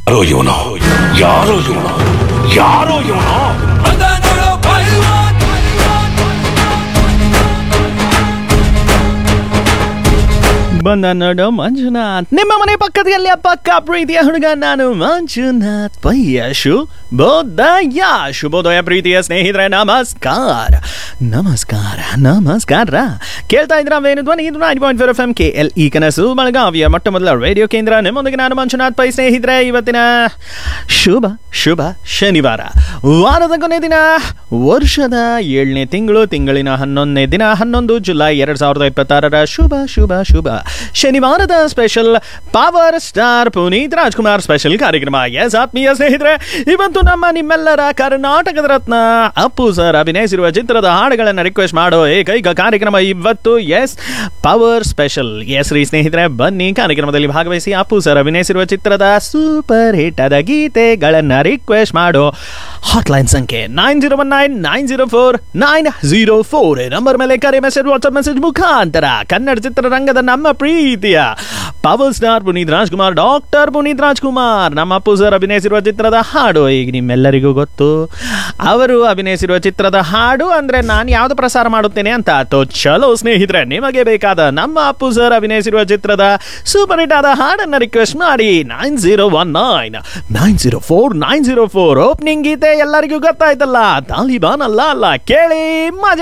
ಯಾರೋ ಇವನು ಯಾರೋ ಇವನು ಯಾರೋ ಇವನು ಬಂದ ನೋಡು ಮಂಜುನಾಥ್ ನಿಮ್ಮ ಮನೆ ಪಕ್ಕದಲ್ಲಿ ಪಕ್ಕ ಪ್ರೀತಿಯ ಹುಡುಗ ನಾನು ಮಂಜುನಾಥ್ ಪಯ್ಯ ಶುಭೋದಯ ಶುಭೋದಯ ಪ್ರೀತಿಯ ಸ್ನೇಹಿತರೆ ನಮಸ್ಕಾರ ನಮಸ್ಕಾರ ನಮಸ್ಕಾರ ಕೇಳ್ತಾ ಇದ್ರ ವೇಣು ಧ್ವನಿ ಇದು nine point four F M K L E ಕನಸು ಬೆಳಗಾವಿಯ ಮೊಟ್ಟ ಮೊದಲ ರೇಡಿಯೋ ಕೇಂದ್ರ ನಿಮ್ಮೊಂದಿಗೆ ನಾನು ಮಂಜುನಾಥ್ ಪೈ ಸ್ನೇಹಿತರೆ ಇವತ್ತಿನ ಶುಭ ಶುಭ ಶನಿವಾರ ವಾರದ ಕೊನೆ ದಿನ ವರ್ಷದ ಏಳನೇ ತಿಂಗಳು ತಿಂಗಳಿನ ಹನ್ನೊಂದನೇ ದಿನ ಹನ್ನೊಂದು ಜುಲೈ ಎರಡ್ ಸಾವಿರದ ಇಪ್ಪತ್ತಾರರ ಶುಭ ಶುಭ ಶುಭ ಶನಿವಾರದ special power star Puneeth Rajkumar special ಕಾರ್ಯಕ್ರಮ ಎಸ್ ಆತ್ಮೀಯ ಸ್ನೇಹಿತರೆ ಇವತ್ತು ನಮ್ಮ ನಿಮ್ಮೆಲ್ಲರ ಕರ್ನಾಟಕದ ರತ್ನ ಅಪ್ಪು ಸರ್ ಅಭಿನಯಿಸಿರುವ ಚಿತ್ರದ ಹಾಡುಗಳನ್ನು ರಿಕ್ವೆಸ್ಟ್ ಮಾಡೋ ಏಕೈಕ ಕಾರ್ಯಕ್ರಮ ಇವತ್ತು ಎಸ್ ಪವರ್ ಸ್ಪೆಷಲ್ ಎಸ್ ರೀ ಸ್ನೇಹಿತರೆ ಬನ್ನಿ ಕಾರ್ಯಕ್ರಮದಲ್ಲಿ ಭಾಗವಹಿಸಿ ಅಪ್ಪು ಸರ್ ಅಭಿನಯಿಸಿರುವ ಚಿತ್ರದ ಸೂಪರ್ ಹಿಟ್ ಆದ ಗೀತೆಗಳನ್ನ ರಿಕ್ವೆಸ್ಟ್ ಮಾಡೋ ಹಾಟ್ಲೈನ್ ಸಂಖ್ಯೆ nine zero one nine nine zero four nine zero four number ಮೇಲೆ ಕರೆ ಮೆಸೇಜ್ ವಾಟ್ಸ್ಆಪ್ ಮೆಸೇಜ್ ಮುಖಾಂತರ ಕನ್ನಡ ಚಿತ್ರರಂಗದ ನಮ್ಮ ಪ್ರೀತಿಯ power star Puneeth Rajkumar doctor Puneeth Rajkumar ನಮ್ಮ ಅಪ್ಪು ಸರ್ ಅಭಿನಯಿಸಿರುವ ಚಿತ್ರದ ಹಾಡು ಈಗ ನಿಮ್ಮೆಲ್ಲರಿಗೂ ಗೊತ್ತು ಅವರು ಅಭಿನಯಿಸಿರುವ ಚಿತ್ರದ ಹಾಡು ಅಂದ್ರೆ ನಾನು ಯಾವ್ದು ಪ್ರಸಾರ ಮಾಡುತ್ತೇನೆ ಅಂತ ತೋ ಚಲೋ ಸ್ನೇಹಿತರೆ ನಿಮಗೆ ಬೇಕಾದ ನಮ್ಮ ಅಪ್ಪು ಸರ್ ಅಭಿನಯಿಸಿರುವ ಚಿತ್ರದ ಸೂಪರ್ ಹಿಟ್ ಆದ ಹಾಡನ್ನ ರಿಕ್ವೆಸ್ಟ್ ಮಾಡಿ nine zero one nine nine zero four nine zero four opening ಗೀತೆ ಎಲ್ಲರಿಗೂ ಗೊತ್ತಾಯ್ತಲ್ಲ ತಾಲಿಬಾನ್ ಅಲ್ಲ ಅಲ್ಲ ಕೇಳಿ ಮಜಾ